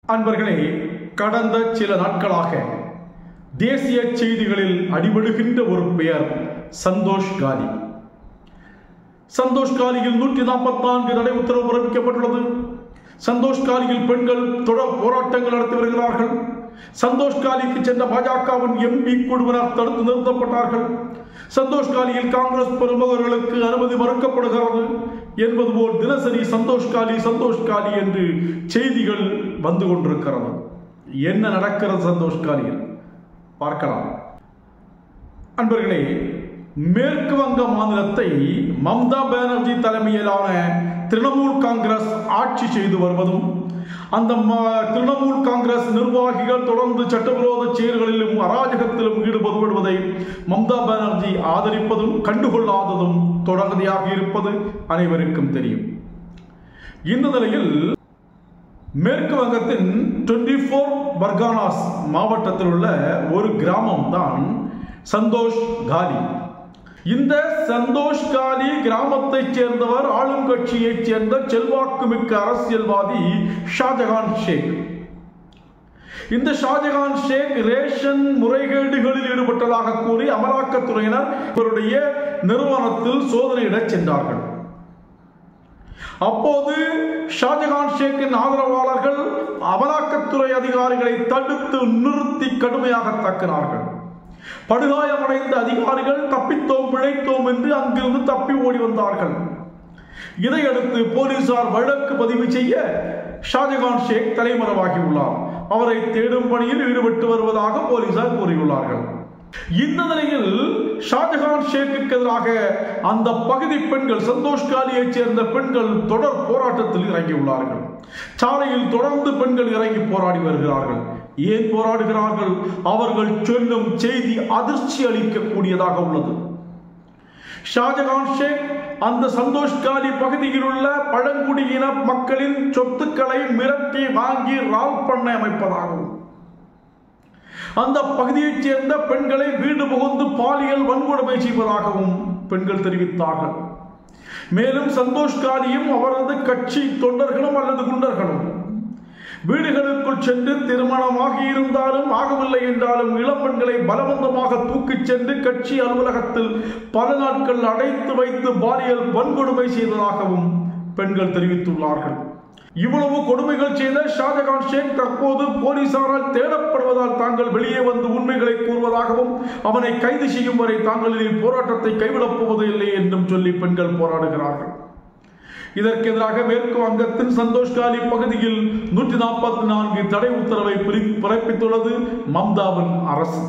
அன்பர்களே கடந்த சில நாட்களாக தேசிய செய்திகளில் அடிபடுகின்ற ஒரு பெயர் சந்தோஷ் காலி சந்தோஷ் காலியில் நூற்றி நாற்பத்தி நான்கு தடை உத்தரவு பிறப்பிக்கப்பட்டுள்ளது சந்தோஷ் காலியில் பெண்கள் தொடர் போராட்டங்கள் நடத்தி வருகிறார்கள் சந்தோஷ் காலிக்கு சென்ற பாஜகவின் எம்பி குழுவினர் தடுத்து நிறுத்தப்பட்டார்கள் சந்தோஷ் காலியில் காங்கிரஸ் பிரமுகர்களுக்கு அனுமதி மறுக்கப்படுகிறது என்பது போல் தினசரி சந்தோஷ் காலி சந்தோஷ் காலி என்று செய்திகள் வந்து கொண்டிருக்கிறது என்ன நடக்கிறது சந்தோஷ் காலியில் பார்க்கலாம் அன்பர்களே மேற்கு வங்க மாநிலத்தை மம்தா பானர்ஜி தலைமையிலான திரிணாமுல் காங்கிரஸ் ஆட்சி செய்து வருவதும் அந்த ம- திரிணாமுல் காங்கிரஸ் நிர்வாகிகள் தொடர்ந்து சட்டவிரோத செயல்களிலும் அராஜகத்திலும் ஈடுபடுவதை மம்தா பானர்ஜி ஆதரிப்பதும் கண்டுகொள்ளாததும் தொடர்கதையாக இருப்பது அனைவருக்கும் தெரியும் இந்த நிலையில் மேற்கு வங்கத்தின் டுவெண்ட்டி ஃபோர் பர்கானாஸ் மாவட்டத்தில் உள்ள ஒரு கிராமம் தான் சந்தோஷ் காலி இந்த சந்தோஷ் காலி கிராமத்தைச் சேர்ந்தவர் ஆளும் கட்சியைச் சேர்ந்த செல்வாக்குமிக்க அரசியல்வாதி ஷாஜகான் ஷேக் இந்த ஷாஜகான் ஷேக் ரேஷன் முறைகேடுகளில் ஈடுபட்டதாக கூறி அமலாக்கத்துறையினர் இவருடைய நிறுவனத்தில் சோதனையிடச் சென்றார்கள் அப்போது ஷாஜகான் ஷேக்கின் ஆதரவாளர்கள் அமலாக்கத்துறை அதிகாரிகளை தடுத்து நிறுத்தி கடுமையாக தாக்கினார்கள் படுகாயமடைந்த அதிகாரிகள் தப்பித்தோம் பிழைத்தோம் என்று அங்கிருந்து தப்பி ஓடி வந்தார்கள் இதையடுத்து போலீசார் வழக்கு பதிவு செய்ய ஷாஜகான் ஷேக் தலைமறைவாகியுள்ளார் அவரை தேடும் பணியில் ஈடுபட்டு வருவதாக போலீசார் கூறியுள்ளார்கள் இந்த நிலையில் ஷாஜகான் ஷேக்குக்கு எதிராக அந்த பகுதி பெண்கள் சந்தோஷ் காலியைச் சேர்ந்த பெண்கள் தொடர் போராட்டத்தில் இறங்கியுள்ளார்கள் சாலையில் தொடர்ந்து பெண்கள் இறங்கி போராடி வருகிறார்கள் ஏன் போராடுகிறார்கள் அவர்கள் சொல்லும் செய்தி அதிர்ச்சி அளிக்கக்கூடியதாக உள்ளது ஷாஜகான் ஷேக் அந்த சந்தோஷ் காலி பகுதியில் உள்ள பழங்குடியின மக்களின் சொத்துக்களை மிரட்டி வாங்கி ரால் பண்ணை அமைப்பதாகும் அந்த பகுதியைச் சேர்ந்த பெண்களை வீடு புகுந்து பாலியல் வன்கொடுமை செய்வதாகவும் பெண்கள் தெரிவித்தார்கள் மேலும் சந்தோஷ் காலியும் அவரது கட்சி தொண்டர்களும் அல்லது குண்டர்களும் வீடுகளுக்குள் சென்று திருமணமாகி இருந்தாலும் ஆகவில்லை என்றாலும் இளம் பெண்களை பலவந்தமாக தூக்கிச் சென்று கட்சி அலுவலகத்தில் பல நாட்கள் அடைத்து வைத்து பாலியல் வன்கொடுமை செய்ததாகவும் பெண்கள் தெரிவித்துள்ளார்கள் இவ்வளவு கொடுமைகள் செய்த ஷாஜகான் ஷேக் தற்போது போலீசாரால் தேடப்படுவதால் தாங்கள் வெளியே வந்து உண்மைகளை கூறுவதாகவும் அவனை கைது செய்யும் வரை தாங்கள் இனி போராட்டத்தை கைவிடப் போவது இல்லை என்றும் சொல்லி பெண்கள் போராடுகிறார்கள் இதற்கு எதிராக மேற்கு வங்கத்தின் சந்தோஷ் காலி பகுதியில் நூற்றி நாற்பத்தி நான்கு தடை உத்தரவை பிரி- பிறப்பித்துள்ளது மம்தாவின் அரசு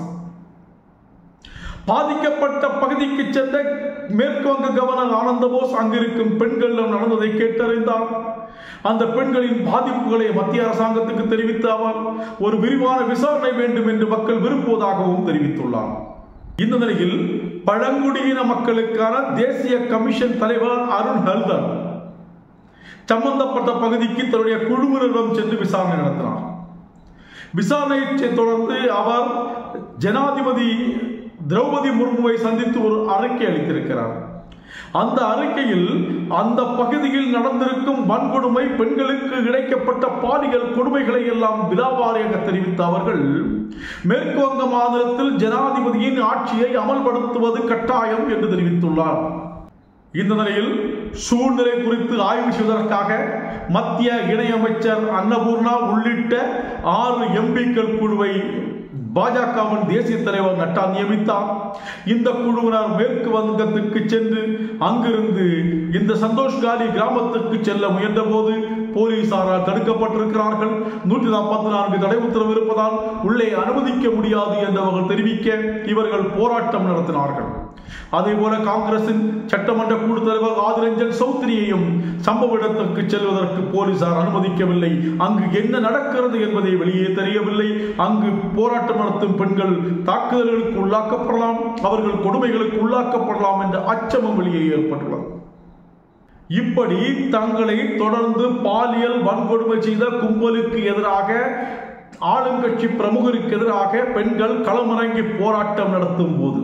பாதிக்கப்பட்ட பகுதிக்கு சென்ற மேற்கு வங்க கவர்னர் ஆனந்த போஸ் அங்கிருக்கும் பெண்களிடம் நடந்ததை கேட்டறிந்தார் அந்த பெண்களின் பாதிப்புகளை மத்திய அரசாங்கத்துக்கு தெரிவித்த அவர் ஒரு விரிவான விசாரணை வேண்டும் என்று மக்கள் விரும்புவதாகவும் தெரிவித்துள்ளார் இந்த நிலையில் பழங்குடியின மக்களுக்கான தேசிய கமிஷன் தலைவர் அருண் ஹல்தர் சம்பந்தப்பட்ட பகுதிக்கு தன்னுடைய குழுவினரிடம் சென்று விசாரணை நடத்தினார் விசாரணையை தொடர்ந்து அவர் ஜனாதிபதி திரௌபதி முர்முவை சந்தித்து ஒரு அறிக்கை அளித்திருக்கிறார் அந்த அறிக்கையில் அந்த பகுதியில் நடந்திருக்கும் வன்கொடுமை பெண்களுக்கு இழைக்கப்பட்ட பாலியல் கொடுமைகளை எல்லாம் விலாவாரியாக தெரிவித்த அவர்கள் மேற்கு வங்க மாநிலத்தில் ஜனாதிபதியின் ஆட்சியை அமல்படுத்துவது கட்டாயம் என்று தெரிவித்துள்ளார் இந்த நிலையில் சூழ்நிலை குறித்து ஆய்வு செய்வதற்காக மத்திய இணையமைச்சர் அன்னபூர்ணா உள்ளிட்ட ஆறு எம்பிக்கள் குழுவை பாஜகவின் தேசிய தலைவர் நட்டா நியமித்தார் இந்த குழுவினர் மேற்கு வங்கத்திற்கு சென்று அங்கிருந்து இந்த சந்தோஷ் காலி கிராமத்திற்கு செல்ல முயன்ற போது போலீசாரால் தடுக்கப்பட்டிருக்கிறார்கள் நூற்றி நாற்பத்தி நான்கு தடை உத்தரவு இருப்பதால் உள்ளே அனுமதிக்க முடியாது என்று அவர்கள் தெரிவிக்க இவர்கள் போராட்டம் நடத்தினார்கள் அதேபோல காங்கிரசின் சட்டமன்ற குழு தலைவர் ஆதிரஞ்சன் சௌத்ரியையும் சம்பவ இடத்திற்கு செல்வதற்கு போலீசார் அனுமதிக்கவில்லை அங்கு என்ன நடக்கிறது என்பதை வெளியே தெரியவில்லை அங்கு போராட்டம் நடத்தும் பெண்கள் தாக்குதல்களுக்கு உள்ளாக்கப்படலாம் அவர்கள் கொடுமைகளுக்கு உள்ளாக்கப்படலாம் என்ற அச்சமும் வெளியே ஏற்பட்டுள்ளது இப்படி தங்களை தொடர்ந்து பாலியல் வன்கொடுமை செய்த கும்பலுக்கு எதிராக ஆளுங்கட்சி பிரமுகருக்கு எதிராக பெண்கள் களமிறங்கி போராட்டம் நடத்தும் போது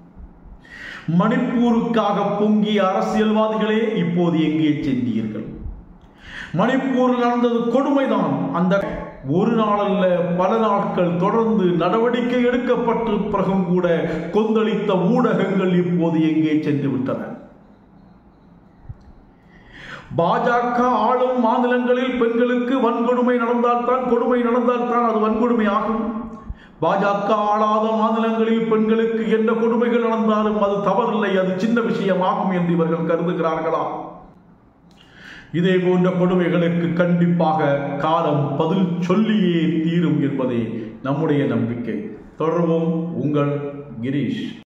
மணிப்பூருக்காக பொங்கிய அரசியல்வாதிகளே இப்போது எங்கே சென்றீர்கள் மணிப்பூரில் நடந்தது கொடுமைதான் அந்த ஒரு நாளல்ல பல நாட்கள் தொடர்ந்து நடவடிக்கை எடுக்கப்பட்ட பிறகும் கூட கொந்தளித்த ஊடகங்கள் இப்போது எங்கே சென்று விட்டன பாஜக ஆளும் மாநிலங்களில் பெண்களுக்கு வன்கொடுமை நடந்தால்தான் கொடுமை நடந்தால்தான் அது வன்கொடுமை ஆகும் பாஜக ஆளாத மாநிலங்களில் பெண்களுக்கு என்ன கொடுமைகள் நடந்தாலும் அது தவறில்லை அது சின்ன விஷயமாகும் என்று இவர்கள் கருதுகிறார்களா இதே போன்ற கொடுமைகளுக்கு கண்டிப்பாக காலம் பதில் சொல்லியே தீரும் என்பதே நம்முடைய நம்பிக்கை தொடர்வோம் உங்கள் கிரீஷ்